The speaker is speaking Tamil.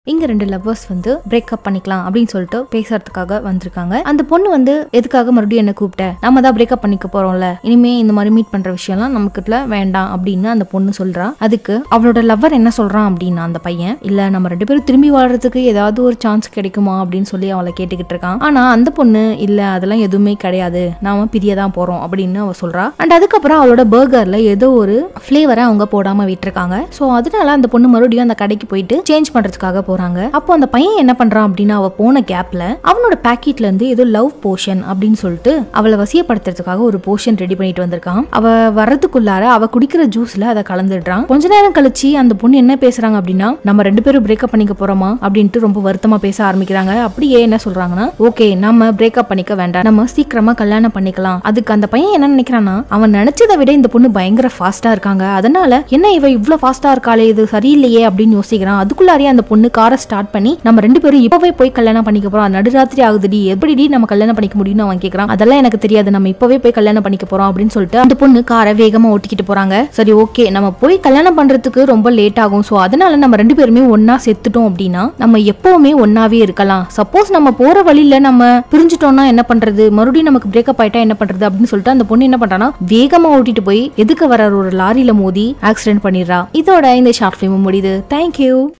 இங்க ரெண்டு லவ்வர்ஸ் வந்து பிரேக்கப் பண்ணிக்கலாம் அப்படின்னு சொல்லிட்டு பேசுறதுக்காக வந்திருக்காங்க அந்த பொண்ணு வந்து எதுக்காக மறுபடியும் என்ன கூப்பிட்ட நம்ம தான் பிரேக்கப் பண்ணிக்க போறோம்ல இனிமே இந்த மாதிரி மீட் பண்ற விஷயம்லாம் நமக்குள்ள வேண்டாம் அப்படின்னு அந்த பொண்ணு சொல்றா அதுக்கு அவளோட லவ்வர் என்ன சொல்றான் அப்படின்னா அந்த பையன் இல்ல நம்ம ரெண்டு பேரும் திரும்பி வாழ்றதுக்கு ஏதாவது ஒரு சான்ஸ் கிடைக்குமா அப்படின்னு சொல்லி அவளை கேட்டுக்கிட்டு இருக்கான் ஆனா அந்த பொண்ணு இல்ல அதெல்லாம் எதுவுமே கிடையாது நாம பிரிய தான் போறோம் அப்படின்னு அவ சொல்றா அண்ட் அதுக்கப்புறம் அவளோட பர்கர்ல ஏதோ ஒரு ஃபிளேவரை அவங்க போடாம விட்டுருக்காங்க ஸோ அதனால அந்த பொண்ணு மறுபடியும் அந்த கடைக்கு போயிட்டு சேஞ்ச் பண்றதுக்காக போறாங்க அப்போ அந்த பையன் என்ன பண்றான் அப்படின்னா அவ போன கேப்ல அவனோட பாக்கெட்ல இருந்து ஏதோ லவ் போஷன் அப்படின்னு சொல்லிட்டு அவளை வசியப்படுத்துறதுக்காக ஒரு போஷன் ரெடி பண்ணிட்டு வந்திருக்கான் அவ வர்றதுக்குள்ளார அவ குடிக்கிற ஜூஸ்ல அதை கலந்துடுறான் கொஞ்ச நேரம் கழிச்சு அந்த பொண்ணு என்ன பேசுறாங்க அப்படின்னா நம்ம ரெண்டு பேரும் பிரேக்கப் பண்ணிக்க போறோமா அப்படின்ட்டு ரொம்ப வருத்தமா பேச ஆரம்பிக்கிறாங்க அப்படியே என்ன சொல்றாங்கன்னா ஓகே நம்ம பிரேக்கப் பண்ணிக்க வேண்டாம் நம்ம சீக்கிரமா கல்யாணம் பண்ணிக்கலாம் அதுக்கு அந்த பையன் என்ன நினைக்கிறான்னா அவன் நினைச்சதை விட இந்த பொண்ணு பயங்கர ஃபாஸ்டா இருக்காங்க அதனால என்ன இவ இவ்வளவு ஃபாஸ்டா இருக்காளே இது சரியில்லையே அப்படின்னு யோசிக்கிறான் அதுக்குள்ளாரியே அந்த பொண்ணு காரை ஸ்டார்ட் பண்ணி நம்ம ரெண்டு பேரும் இப்பவே போய் கல்யாணம் பண்ணிக்க போறோம் நடுராத்திரி ஆகுதுடி எப்படிடி நம்ம கல்யாணம் பண்ணிக்க முடியும்னு அவன் கேக்குறான் அதெல்லாம் எனக்கு தெரியாது நம்ம இப்பவே போய் கல்யாணம் பண்ணிக்க போறோம் அப்படின்னு சொல்லிட்டு அந்த பொண்ணு காரை வேகமா ஓட்டிக்கிட்டு போறாங்க சரி ஓகே நம்ம போய் கல்யாணம் பண்றதுக்கு ரொம்ப லேட் ஆகும் சோ அதனால நம்ம ரெண்டு பேருமே ஒன்னா செத்துட்டோம் அப்படின்னா நம்ம எப்பவுமே ஒன்னாவே இருக்கலாம் சப்போஸ் நம்ம போற வழியில நம்ம பிரிஞ்சுட்டோம்னா என்ன பண்றது மறுபடியும் நமக்கு பிரேக்கப் ஆயிட்டா என்ன பண்றது அப்படின்னு சொல்லிட்டு அந்த பொண்ணு என்ன பண்றானா வேகமா ஓட்டிட்டு போய் எதுக்கு வர ஒரு லாரியில மோதி ஆக்சிடென்ட் பண்ணிடுறா இதோட இந்த ஷார்ட் ஃபிலிம் முடியுது தேங்க்யூ